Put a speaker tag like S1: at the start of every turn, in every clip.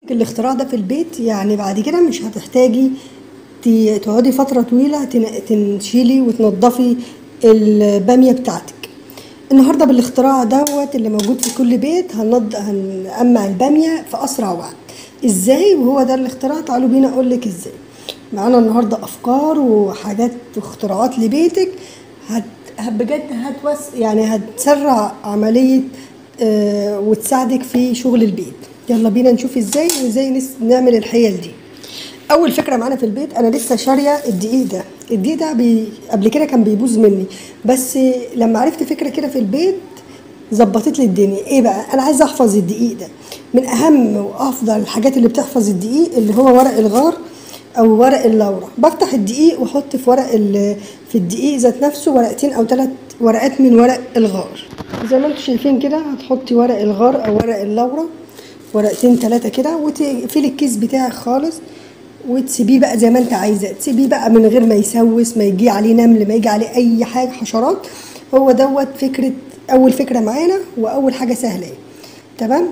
S1: الاختراع ده في البيت يعني بعد كده مش هتحتاجي ت- تقعدي فترة طويلة تن- تنشيلي وتنضفي البامية بتاعتك النهاردة بالاختراع دوت اللي موجود في كل بيت هنض... هنقمع البامية في أسرع وقت ازاي وهو ده الاختراع تعالوا بينا أقولك ازاي معانا النهاردة أفكار وحاجات واختراعات لبيتك هت... هت- بجد هتوس يعني هتسرع عملية آه، وتساعدك في شغل البيت يلا بينا نشوف ازاي وازاي نس- نعمل الحيل دي اول فكره معانا في البيت انا لسه شاريه الدقيق ده الدقيق ده بي... قبل كده كان بيبوظ مني بس لما عرفت فكره كده في البيت ظبطت لي الدنيا ايه بقى انا عايزه احفظ الدقيق ده من اهم وافضل الحاجات اللي بتحفظ الدقيق اللي هو ورق الغار او ورق اللورة بفتح الدقيق واحط في ورق ال- في الدقيق ذات نفسه ورقتين او ثلاث ورقات من ورق الغار زي ما انتم شايفين كده هتحطي ورق الغار او ورق اللورة ورقتين ثلاثة كده وتقفلي الكيس بتاعك خالص وتسيبيه بقى زي ما انت عايزه تسيبيه بقى من غير ما يسوس ما يجي عليه نمل ما يجي عليه اي حاجه حشرات هو دوت فكره اول فكره معانا واول حاجه سهله اهي. تمام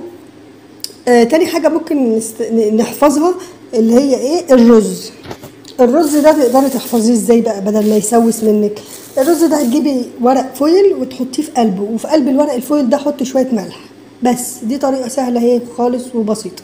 S1: آه تاني حاجه ممكن نست... ن- نحفظها اللي هي ايه الرز الرز ده تقدري تحفظيه ازاي بقى بدل ما يسوس منك الرز ده هتجيبي ورق فويل وتحطيه في قلبه وفي قلب الورق الفويل ده حطي شويه ملح بس دي طريقه سهله اهي خالص وبسيطه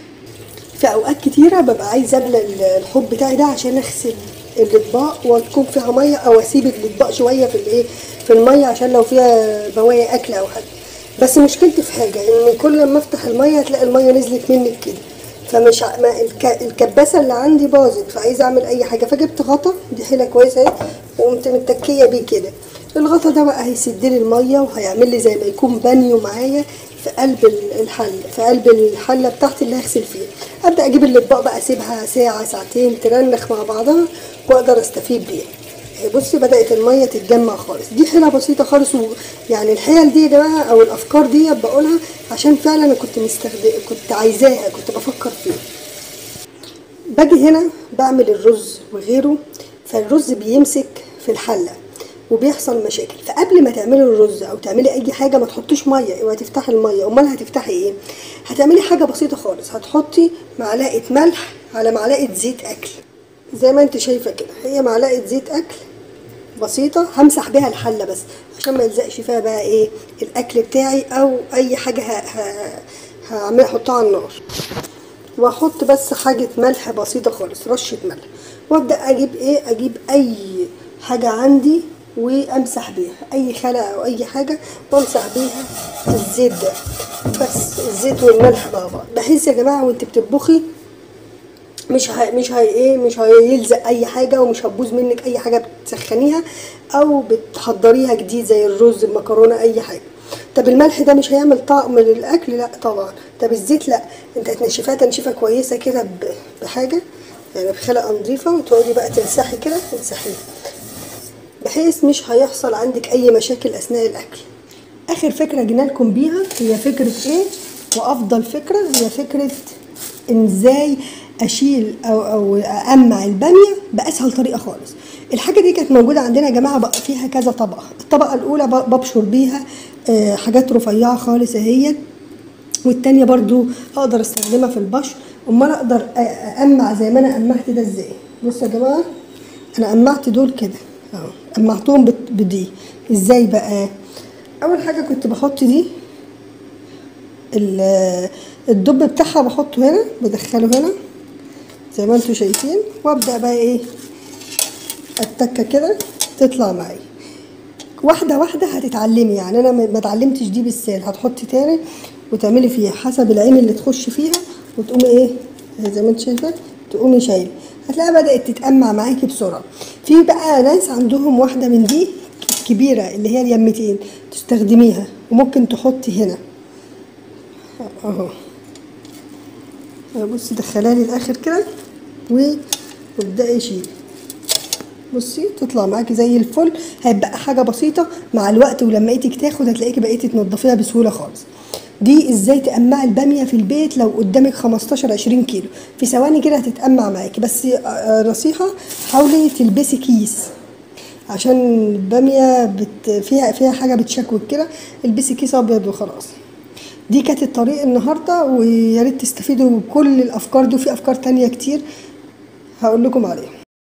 S1: في اوقات كتيره ببقى عايزه املى الحوض بتاعي ده عشان اغسل الاطباق وتكون فيها ميه او اسيب الاطباق شويه في الايه في الميه عشان لو فيها بواقي اكل او حاجه بس مشكلتي في حاجه ان كل ما افتح الميه تلاقي الميه نزلت منك كده فمش ع- ما الك- الكباسه اللي عندي باظت فعايزه اعمل اي حاجه فجبت غطا دي حيله كويسه اهي وقمت متكيه بيه كده الغطا ده بقى هيسد لي الميه وهيعمل لي زي ما يكون بانيو معايا في قلب ال- الحل في قلب الحله بتاعتي اللي هغسل فيها ابدا اجيب الاطباق بقى اسيبها ساعه ساعتين ترنخ مع بعضها واقدر استفيد بيها إيه بصي بدات الميه تتجمع خالص دي حيله بسيطه خالص و... يعني الحيل دي يا جماعه او الافكار دي بقولها عشان فعلا انا كنت مستخدم كنت عايزاها كنت بفكر فيها باجي هنا بعمل الرز وغيره فالرز بيمسك في الحله وبيحصل مشاكل فقبل ما تعملي الرز او تعملي اي حاجه ما تحطيش ميه اوعي تفتحي الميه امال هتفتحي ايه هتعملي حاجه بسيطه خالص هتحطي معلقه ملح على معلقه زيت اكل زي ما انت شايفه كده هي معلقه زيت اكل بسيطه همسح بيها الحله بس عشان ما يلزقش فيها بقى ايه الاكل بتاعي او اي حاجه ه... ه... هعمل احطها على النار واحط بس حاجه ملح بسيطه خالص رشه ملح وابدا اجيب ايه اجيب اي حاجه عندي وامسح بيها اي خلقه او اي حاجه وامسح بيها الزيت ده بس الزيت والملح مع بعض بحيث يا جماعه وانت بتطبخي مش هي مش هي ايه مش هيلزق اي حاجه ومش هتبوظ منك اي حاجه بتسخنيها او بتحضريها جديد زي الرز المكرونه اي حاجه طب الملح ده مش هيعمل طعم للاكل لا طبعا طب الزيت لا انت هتنشفها تنشيفه كويسه كده ب- بحاجه يعني بخلقه نظيفه وتقعدي بقى تمسحي كده تمسحيها بحيث مش هيحصل عندك اي مشاكل اثناء الاكل اخر فكره جينا لكم بيها هي فكره ايه وافضل فكره هي فكره ان ازاي اشيل او او امع الباميه باسهل طريقه خالص الحاجه دي كانت موجوده عندنا يا جماعه بقى فيها كذا طبقه الطبقه الاولى ب- ببشر بيها آه، حاجات رفيعه خالص اهيت والتانية برضو اقدر استخدمها في البشر امال اقدر أ- امع زي ما انا امعت ده ازاي بصوا يا جماعه انا امعت دول كده اهو امعتهم بت- بدي ازاي بقى اول حاجه كنت بحط دي ال- الدب بتاعها بحطه هنا بدخله هنا زي ما انتم شايفين وابدا بقى ايه التكه كده تطلع معايا واحده واحده هتتعلمي يعني انا ما ما اتعلمتش دي بالسهل هتحطي تاني وتعملي فيها حسب العين اللي تخش فيها وتقومي ايه زي ما انت شايفه تقومي شايله هتلاقيها بدات تتأمع معاكي بسرعه في بقى ناس عندهم واحده من دي كبيره اللي هي اليمتين تستخدميها وممكن تحطي هنا اهو بصي دخلها لي الاخر كده و- وابدأي شيلي بصي تطلع معاكي زي الفل هيبقى حاجه بسيطه مع الوقت ولما ايدك تاخد هتلاقيكي بقيتي تنضفيها بسهوله خالص دي ازاي تقمعي الباميه في البيت لو قدامك 15 20 كيلو في ثواني كده هتتقمع معاكي بس آه، نصيحه حاولي تلبسي كيس عشان الباميه بت... فيها فيها حاجه بتشكوك كده البسي كيس ابيض وخلاص دي كانت الطريقه النهارده ويا ريت تستفيدوا بكل الافكار دي وفي افكار تانية كتير هقول لكم عليها